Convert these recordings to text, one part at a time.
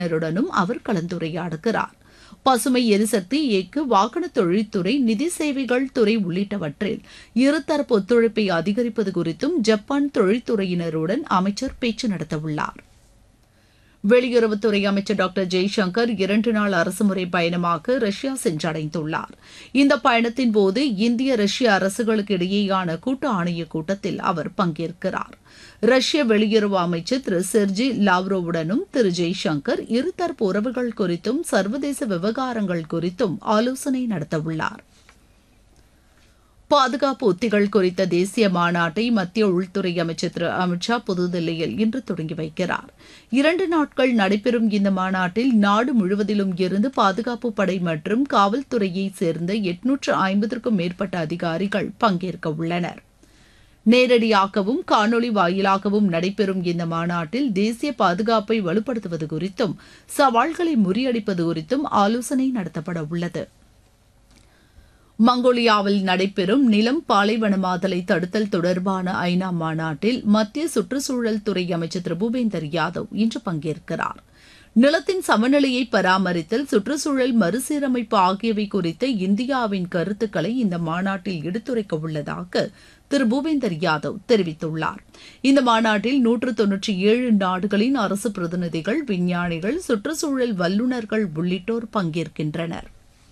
ருடனும் அவர் கலந்துரையாடுகிறார் பசுமை எரிசக்தி இயக்கு வாகன தொழில்துறை நிதி சேவைகள் துறை உள்ளிட்டவற்றில் இருதரப்பு ஒத்துழைப்பை அதிகரிப்பது குறித்தும் ஜப்பான் தொழில்துறையினருடன் அமைச்சர் பேச்சு நடத்தவுள்ளார் வெளியுறவுத்துறை அமைச்சர் டாக்டர் ஜெய்சங்கர் இரண்டு நாள் அரசுமுறை பயணமாக ரஷ்யா சென்றடைந்துள்ளார் இந்த பயணத்தின் போது இந்திய ரஷ்ய அரசுகளுக்கு இடையேயான கூட்டு ஆணையக் கூட்டத்தில் அவர் பங்கேற்கிறார் ரஷ்ய வெளியுறவு அமைச்சர் திரு செர்ஜி லாவ்ரோவுடனும் திரு ஜெய்சங்கர் இருதரப்பு உறவுகள் குறித்தும் சர்வதேச விவகாரங்கள் குறித்தும் ஆலோசனை நடத்தவுள்ளார் பாதுகாப்பு உத்திகள் குறித்த தேசிய மாநாட்டை மத்திய உள்துறை அமைச்சர் திரு அமித்ஷா புதுதில்லியில் இன்று தொடங்கி வைக்கிறார் இரண்டு நாட்கள் நடைபெறும் இந்த மாநாட்டில் நாடு முழுவதிலும் இருந்து பாதுகாப்பு படை மற்றும் காவல்துறையை சேர்ந்த எட்நூற்று ஐம்பதற்கும் மேற்பட்ட அதிகாரிகள் பங்கேற்க உள்ளனர் நேரடியாகவும் காணொலி வாயிலாகவும் நடைபெறும் இந்த மாநாட்டில் தேசிய பாதுகாப்பை வலுப்படுத்துவது குறித்தும் சவால்களை முறியடிப்பது குறித்தும் ஆலோசனை நடத்தப்பட உள்ளது மங்கோலியாவில் நடைபெறும் நிலம் பாலைவனமாதலை தடுத்தல் தொடர்பான ஐநா மாநாட்டில் மத்திய சுற்றுச்சூழல் துறை அமைச்சர் திரு பூபேந்தர் யாதவ் இன்று பங்கேற்கிறார் நிலத்தின் சமநிலையை பராமரித்தல் சுற்றுச்சூழல் மறுசீரமைப்பு ஆகியவை குறித்த இந்தியாவின் கருத்துக்களை இந்த மாநாட்டில் எடுத்துரைக்க உள்ளதாக திரு பூபேந்தர் யாதவ் தெரிவித்துள்ளார் இந்த மாநாட்டில் நூற்று தொன்னூற்றி ஏழு நாடுகளின் அரசு பிரதிநிதிகள் விஞ்ஞானிகள் சுற்றுச்சூழல் வல்லுநர்கள் உள்ளிட்டோர் பங்கேற்கின்றனர்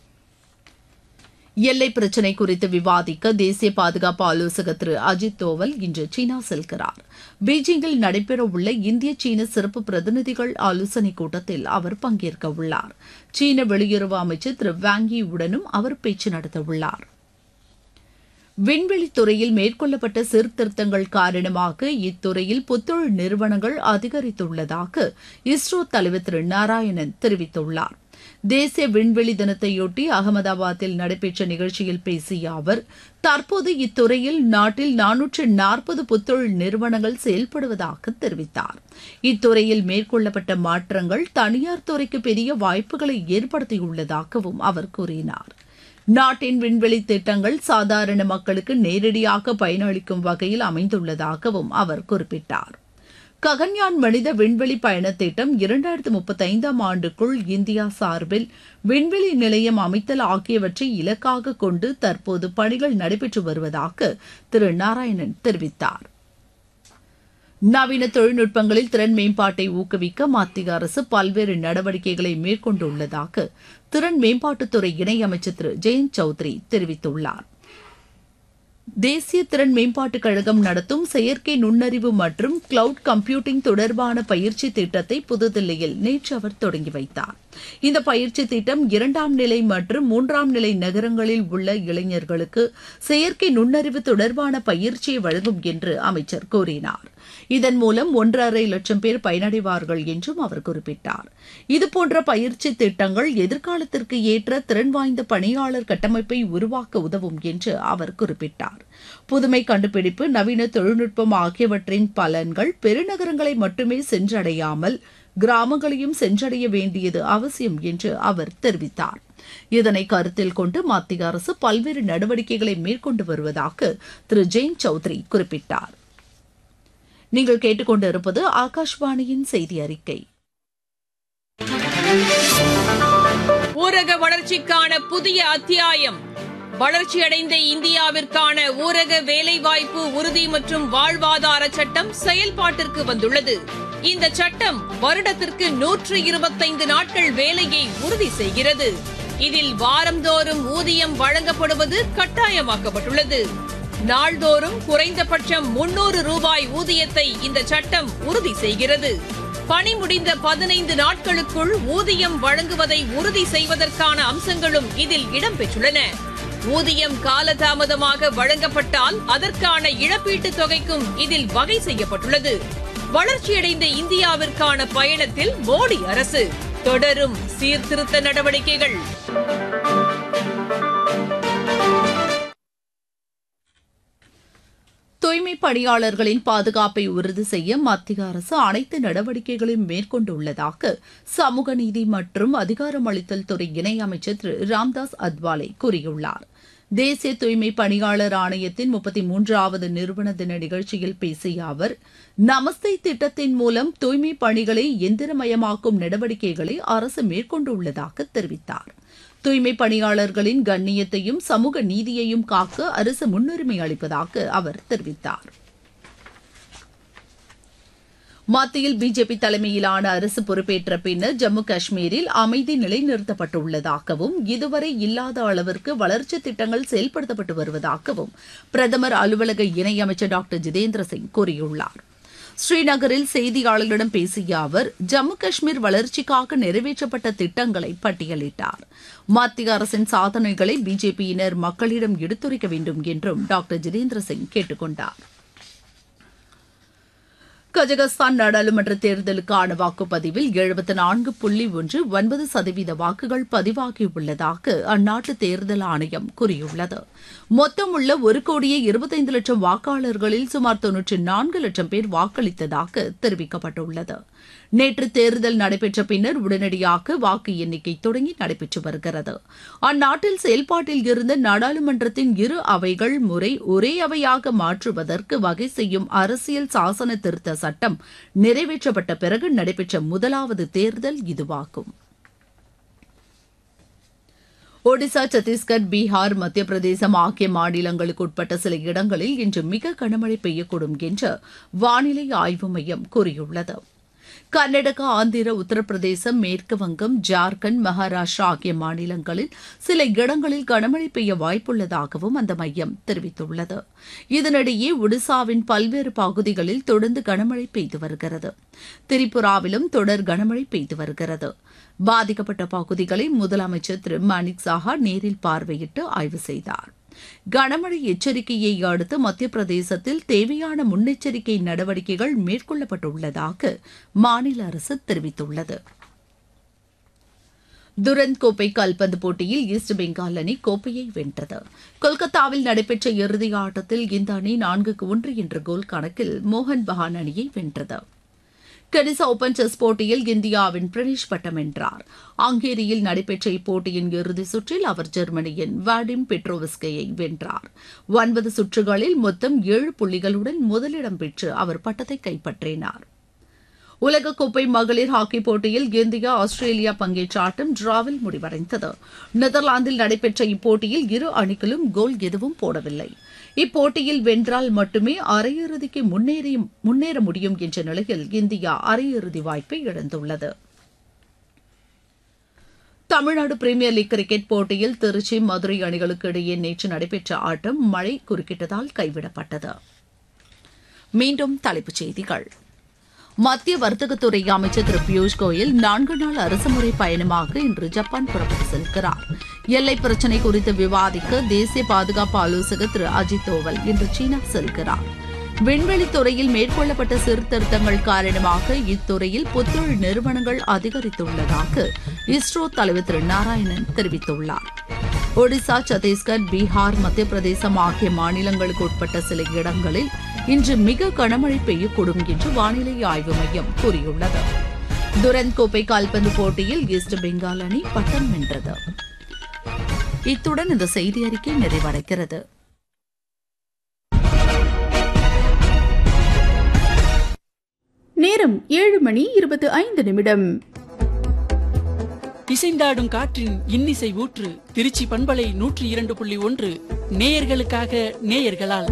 எல்லை பிரச்சினை குறித்து விவாதிக்க தேசிய பாதுகாப்பு ஆலோசகர் திரு அஜித் தோவல் இன்று சீனா செல்கிறார் பீஜிங்கில் நடைபெறவுள்ள இந்திய சீன சிறப்பு பிரதிநிதிகள் ஆலோசனைக் கூட்டத்தில் அவர் பங்கேற்க உள்ளார் சீன வெளியுறவு அமைச்சர் திரு வாங்கி உடனும் அவர் பேச்சு நடத்தவுள்ளார் விண்வெளித்துறையில் மேற்கொள்ளப்பட்ட சீர்திருத்தங்கள் காரணமாக இத்துறையில் புத்தொழில் நிறுவனங்கள் அதிகரித்துள்ளதாக இஸ்ரோ தலைவர் திரு நாராயணன் தெரிவித்துள்ளார் தேசிய விண்வெளி தினத்தையொட்டி அகமதாபாத்தில் நடைபெற்ற நிகழ்ச்சியில் பேசிய அவர் தற்போது இத்துறையில் நாட்டில் நானூற்று நாற்பது புத்தொழில் நிறுவனங்கள் செயல்படுவதாக தெரிவித்தார் இத்துறையில் மேற்கொள்ளப்பட்ட மாற்றங்கள் தனியார் துறைக்கு பெரிய வாய்ப்புகளை ஏற்படுத்தியுள்ளதாகவும் அவர் கூறினார் நாட்டின் விண்வெளி திட்டங்கள் சாதாரண மக்களுக்கு நேரடியாக பயனளிக்கும் வகையில் அமைந்துள்ளதாகவும் அவர் குறிப்பிட்டார் ககன்யான் மனித விண்வெளி பயண திட்டம் இரண்டாயிரத்து முப்பத்தி ஐந்தாம் ஆண்டுக்குள் இந்தியா சார்பில் விண்வெளி நிலையம் அமைத்தல் ஆகியவற்றை இலக்காக கொண்டு தற்போது பணிகள் நடைபெற்று வருவதாக திரு நாராயணன் தெரிவித்தார் நவீன தொழில்நுட்பங்களில் திறன் மேம்பாட்டை ஊக்குவிக்க மத்திய அரசு பல்வேறு நடவடிக்கைகளை மேற்கொண்டுள்ளதாக திறன் மேம்பாட்டுத்துறை இணையமைச்சர் திரு ஜெயந்த் சௌத்ரி தெரிவித்துள்ளார் தேசிய திறன் மேம்பாட்டுக் கழகம் நடத்தும் செயற்கை நுண்ணறிவு மற்றும் கிளவுட் கம்ப்யூட்டிங் தொடர்பான பயிற்சி திட்டத்தை புதுதில்லியில் நேற்று அவர் தொடங்கி வைத்தார் இந்த பயிற்சி திட்டம் இரண்டாம் நிலை மற்றும் மூன்றாம் நிலை நகரங்களில் உள்ள இளைஞர்களுக்கு செயற்கை நுண்ணறிவு தொடர்பான பயிற்சியை வழங்கும் என்று அமைச்சர் கூறினார் இதன் மூலம் ஒன்றரை லட்சம் பேர் பயனடைவார்கள் என்றும் அவர் குறிப்பிட்டார் இதுபோன்ற பயிற்சி திட்டங்கள் எதிர்காலத்திற்கு ஏற்ற திறன் வாய்ந்த பணியாளர் கட்டமைப்பை உருவாக்க உதவும் என்று அவர் குறிப்பிட்டார் புதுமை கண்டுபிடிப்பு நவீன தொழில்நுட்பம் ஆகியவற்றின் பலன்கள் பெருநகரங்களை மட்டுமே சென்றடையாமல் கிராமங்களையும் சென்றடைய வேண்டியது அவசியம் என்று அவர் தெரிவித்தார் இதனை கருத்தில் கொண்டு மத்திய அரசு பல்வேறு நடவடிக்கைகளை மேற்கொண்டு வருவதாக திரு ஜெயின் சௌத்ரி குறிப்பிட்டார் நீங்கள் கேட்டுக்கொண்டிருப்பது ஆகாஷ்வாணியின் செய்தி அறிக்கை ஊரக வளர்ச்சிக்கான புதிய அத்தியாயம் வளர்ச்சியடைந்த இந்தியாவிற்கான ஊரக வேலைவாய்ப்பு உறுதி மற்றும் வாழ்வாதார சட்டம் செயல்பாட்டிற்கு வந்துள்ளது இந்த சட்டம் வருடத்திற்கு நூற்று இருபத்தைந்து நாட்கள் வேலையை உறுதி செய்கிறது இதில் வாரந்தோறும் ஊதியம் வழங்கப்படுவது கட்டாயமாக்கப்பட்டுள்ளது நாள்தோறும் குறைந்தபட்சம் முன்னூறு ரூபாய் ஊதியத்தை இந்த சட்டம் உறுதி செய்கிறது பணி முடிந்த பதினைந்து நாட்களுக்குள் ஊதியம் வழங்குவதை உறுதி செய்வதற்கான அம்சங்களும் இதில் இடம்பெற்றுள்ளன ஊதியம் காலதாமதமாக வழங்கப்பட்டால் அதற்கான இழப்பீட்டுத் தொகைக்கும் இதில் வகை செய்யப்பட்டுள்ளது வளர்ச்சியடைந்த இந்தியாவிற்கான பயணத்தில் மோடி அரசு தொடரும் சீர்திருத்த நடவடிக்கைகள் தூய்மை பணியாளர்களின் பாதுகாப்பை உறுதி செய்ய மத்திய அரசு அனைத்து நடவடிக்கைகளையும் மேற்கொண்டுள்ளதாக சமூக நீதி மற்றும் அதிகாரமளித்தல் துறை இணையமைச்சர் திரு ராம்தாஸ் அத்வாலே கூறியுள்ளார் தேசிய தூய்மை பணியாளர் ஆணையத்தின் முப்பத்தி மூன்றாவது நிறுவன தின நிகழ்ச்சியில் பேசிய அவர் நமஸ்தே திட்டத்தின் மூலம் தூய்மை பணிகளை எந்திரமயமாக்கும் நடவடிக்கைகளை அரசு மேற்கொண்டுள்ளதாக தெரிவித்தார் தூய்மை பணியாளர்களின் கண்ணியத்தையும் சமூக நீதியையும் காக்க அரசு முன்னுரிமை அளிப்பதாக அவர் தெரிவித்தார் மத்தியில் பிஜேபி தலைமையிலான அரசு பொறுப்பேற்ற பின்னர் ஜம்மு காஷ்மீரில் அமைதி நிலைநிறுத்தப்பட்டுள்ளதாகவும் இதுவரை இல்லாத அளவிற்கு வளர்ச்சி திட்டங்கள் செயல்படுத்தப்பட்டு வருவதாகவும் பிரதமர் அலுவலக இணையமைச்சர் டாக்டர் ஜிதேந்திர சிங் கூறியுள்ளார் ஸ்ரீநகரில் செய்தியாளர்களிடம் பேசிய அவர் ஜம்மு காஷ்மீர் வளர்ச்சிக்காக நிறைவேற்றப்பட்ட திட்டங்களை பட்டியலிட்டார் மத்திய அரசின் சாதனைகளை பிஜேபியினர் மக்களிடம் எடுத்துரைக்க வேண்டும் என்றும் டாக்டர் ஜிதேந்திர சிங் கேட்டுக் கொண்டார் கஜகஸ்தான் நாடாளுமன்ற தேர்தலுக்கான வாக்குப்பதிவில் எழுபத்தி நான்கு புள்ளி ஒன்று ஒன்பது சதவீத வாக்குகள் பதிவாகியுள்ளதாக அந்நாட்டு தேர்தல் ஆணையம் கூறியுள்ளது மொத்தம் உள்ள ஒரு கோடியே இருபத்தைந்து லட்சம் வாக்காளர்களில் சுமார் தொன்னூற்றி நான்கு லட்சம் பேர் வாக்களித்ததாக தெரிவிக்கப்பட்டுள்ளது நேற்று தேர்தல் நடைபெற்ற பின்னர் உடனடியாக வாக்கு எண்ணிக்கை தொடங்கி நடைபெற்று வருகிறது அந்நாட்டில் செயல்பாட்டில் இருந்த நாடாளுமன்றத்தின் இரு அவைகள் முறை ஒரே அவையாக மாற்றுவதற்கு வகை செய்யும் அரசியல் சாசன திருத்த சட்டம் நிறைவேற்றப்பட்ட பிறகு நடைபெற்ற முதலாவது தேர்தல் இதுவாகும் ஒடிசா சத்தீஸ்கர் பீகார் மத்திய பிரதேசம் ஆகிய மாநிலங்களுக்கு உட்பட்ட சில இடங்களில் இன்று மிக கனமழை பெய்யக்கூடும் என்று வானிலை ஆய்வு மையம் கூறியுள்ளது கர்நாடகா ஆந்திர உத்தரப்பிரதேசம் மேற்கு வங்கம் ஜார்க்கண்ட் மகாராஷ்டிரா ஆகிய மாநிலங்களில் சில இடங்களில் கனமழை பெய்ய வாய்ப்புள்ளதாகவும் அந்த மையம் தெரிவித்துள்ளது இதனிடையே ஒடிசாவின் பல்வேறு பகுதிகளில் தொடர்ந்து கனமழை பெய்து வருகிறது திரிபுராவிலும் தொடர் கனமழை பெய்து வருகிறது பாதிக்கப்பட்ட பகுதிகளை முதலமைச்சர் திரு மாணிக் சாஹா நேரில் பார்வையிட்டு ஆய்வு செய்தார் கனமழை எச்சரிக்கையை அடுத்து மத்திய பிரதேசத்தில் தேவையான முன்னெச்சரிக்கை நடவடிக்கைகள் மேற்கொள்ளப்பட்டுள்ளதாக மாநில அரசு தெரிவித்துள்ளது துரந்த் கோப்பை கால்பந்து போட்டியில் ஈஸ்ட் பெங்கால் அணி கோப்பையை வென்றது கொல்கத்தாவில் நடைபெற்ற இறுதி ஆட்டத்தில் இந்த அணி நான்குக்கு ஒன்று என்ற கோல் கணக்கில் மோகன் பகான் அணியை வென்றது டென்னிஸ் ஓபன் செஸ் போட்டியில் இந்தியாவின் பிரணேஷ் பட்டம் வென்றார் ஹங்கேரியில் நடைபெற்ற இப்போட்டியின் இறுதிச் சுற்றில் அவர் ஜெர்மனியின் வாடிம் பெட்ரோவிஸ்கையை வென்றார் ஒன்பது சுற்றுகளில் மொத்தம் ஏழு புள்ளிகளுடன் முதலிடம் பெற்று அவர் பட்டத்தை கைப்பற்றினார் உலகக்கோப்பை மகளிர் ஹாக்கி போட்டியில் இந்தியா ஆஸ்திரேலியா பங்கேற்ற ஆட்டம் டிராவில் முடிவடைந்தது நெதர்லாந்தில் நடைபெற்ற இப்போட்டியில் இரு அணிகளும் கோல் எதுவும் போடவில்லை இப்போட்டியில் வென்றால் மட்டுமே அரையிறுதிக்கு முன்னேறி முன்னேற முடியும் என்ற நிலையில் இந்தியா அரையிறுதி வாய்ப்பை இழந்துள்ளது தமிழ்நாடு பிரீமியர் லீக் கிரிக்கெட் போட்டியில் திருச்சி மதுரை அணிகளுக்கு இடையே நேற்று நடைபெற்ற ஆட்டம் மழை குறுக்கிட்டதால் கைவிடப்பட்டது மீண்டும் தலைப்புச் செய்திகள் மத்திய வர்த்தகத்துறை அமைச்சர் திரு பியூஷ் கோயல் நான்கு நாள் அரசுமுறை பயணமாக இன்று ஜப்பான் புறப்பட்டு செல்கிறார் எல்லை பிரச்சினை குறித்து விவாதிக்க தேசிய பாதுகாப்பு ஆலோசகர் திரு அஜித் தோவல் இன்று சீனா செல்கிறார் விண்வெளித் துறையில் மேற்கொள்ளப்பட்ட சீர்திருத்தங்கள் காரணமாக இத்துறையில் புத்தொழில் நிறுவனங்கள் அதிகரித்துள்ளதாக இஸ்ரோ தலைவர் திரு நாராயணன் தெரிவித்துள்ளார் ஒடிசா சத்தீஸ்கர் பீகார் மத்திய பிரதேசம் ஆகிய மாநிலங்களுக்கு உட்பட்ட சில இடங்களில் இன்று மிக கனமழை பெய்யக்கூடும் என்று வானிலை ஆய்வு மையம் கூறியுள்ளது துரந்த் கோப்பை கால்பந்து போட்டியில் ஈஸ்ட் பெங்கால் அணி பட்டம் வென்றது இத்துடன் இந்த செய்தி அறிக்கை நிறைவடைகிறது நேரம் ஏழு மணி இருபத்தி ஐந்து நிமிடம் இசைந்தாடும் காற்றின் இன்னிசை ஊற்று திருச்சி பண்பலை நூற்றி இரண்டு புள்ளி ஒன்று நேயர்களுக்காக நேயர்களால்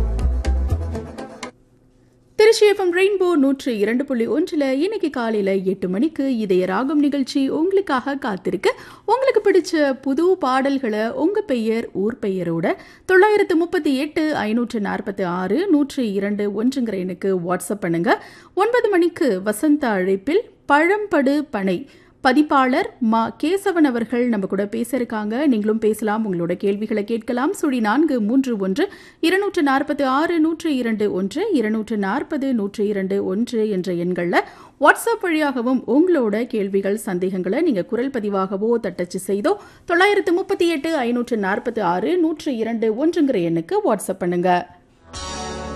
திருச்சி எஃப்எம் ரெயின்போ நூற்று இரண்டு புள்ளி ஒன்றில் இன்னைக்கு காலையில் எட்டு மணிக்கு இதய ராகம் நிகழ்ச்சி உங்களுக்காக காத்திருக்கு உங்களுக்கு பிடிச்ச புது பாடல்களை உங்கள் பெயர் ஊர் பெயரோட தொள்ளாயிரத்து முப்பத்தி எட்டு ஐநூற்று நாற்பத்தி ஆறு நூற்று இரண்டு ஒன்றுங்கிற எனக்கு வாட்ஸ்அப் பண்ணுங்க ஒன்பது மணிக்கு வசந்த அழைப்பில் பழம்படு பனை பதிப்பாளர் மா கேசவன் அவர்கள் நம்ம கூட பேச இருக்காங்க நீங்களும் பேசலாம் உங்களோட கேள்விகளை கேட்கலாம் சுழி நான்கு மூன்று ஒன்று இருநூற்று நாற்பத்தி ஆறு நூற்று இரண்டு ஒன்று இருநூற்று நாற்பது நூற்று இரண்டு ஒன்று என்ற எண்களில் வாட்ஸ்அப் வழியாகவும் உங்களோட கேள்விகள் சந்தேகங்களை நீங்கள் குரல் பதிவாகவோ தட்டச்சு செய்தோ தொள்ளாயிரத்து முப்பத்தி எட்டு ஐநூற்று நாற்பத்தி ஆறு நூற்று இரண்டு ஒன்றுங்கிற எண்ணுக்கு வாட்ஸ்அப் பண்ணுங்க